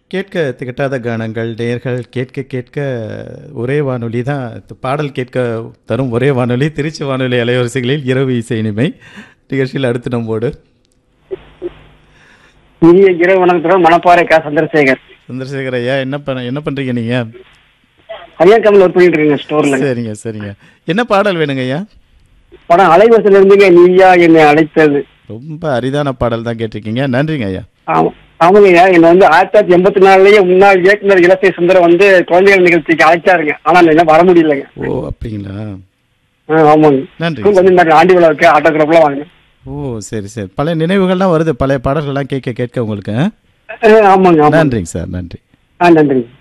கேட்க திகட்டாத கானங்கள் நேர்கள் கேட்க கேட்க ஒரே வானொலி தான் பாடல் கேட்க தரும் ஒரே வானொலி திருச்சி வானொலி அலைவரிசைகளில் இரவு இசை இனிமை நிகழ்ச்சியில் அடுத்து நம்மோடு இனிய இரவு வணக்கத்துடன் மணப்பாறை கா சந்திரசேகர் சந்திரசேகர் ஐயா என்ன பண்ண என்ன பண்ணுறீங்க நீங்கள் கன்னியாகுமரி ஒர்க் பண்ணிட்டு இருக்கேங்க ஸ்டோர்ல சரிங்க சரிங்க என்ன பாடல் வேணுங்க ஐயா படம் அலைவரிசையில இருந்துங்க நீயா என்னை அழைத்தது ரொம்ப அரிதான பாடல் தான் கேட்டிருக்கீங்க நன்றிங்க ஐயா ஆமா ஆமாங்கய்யா என்னை வந்து ஆயிரத்தி தொள்ளாயிரத்தி எண்பத்தி நாலுலயே முன்னாள் இயக்குனர் இலசை சுந்தரம் வந்து குழந்தைகள் நிகழ்ச்சிக்கு அழைச்சாருங்க ஆனா என்ன வர முடியலங்க ஓ அப்படிங்களா ஆ, ஆமாங்க நன்றி கொஞ்சம் இந்த ஆண்டி விழாவுக்கு ஆட்டோகிராஃப்லாம் வாங்க ஓ சரி சரி பழைய நினைவுகள்லாம் வருது பழைய பாடல்கள்லாம் கேட்க கேட்க உங்களுக்கு ஆ? ஆமாங்க ஆமாங்க நன்றிங்க சார் நன்றி ஆ நன்றிங்க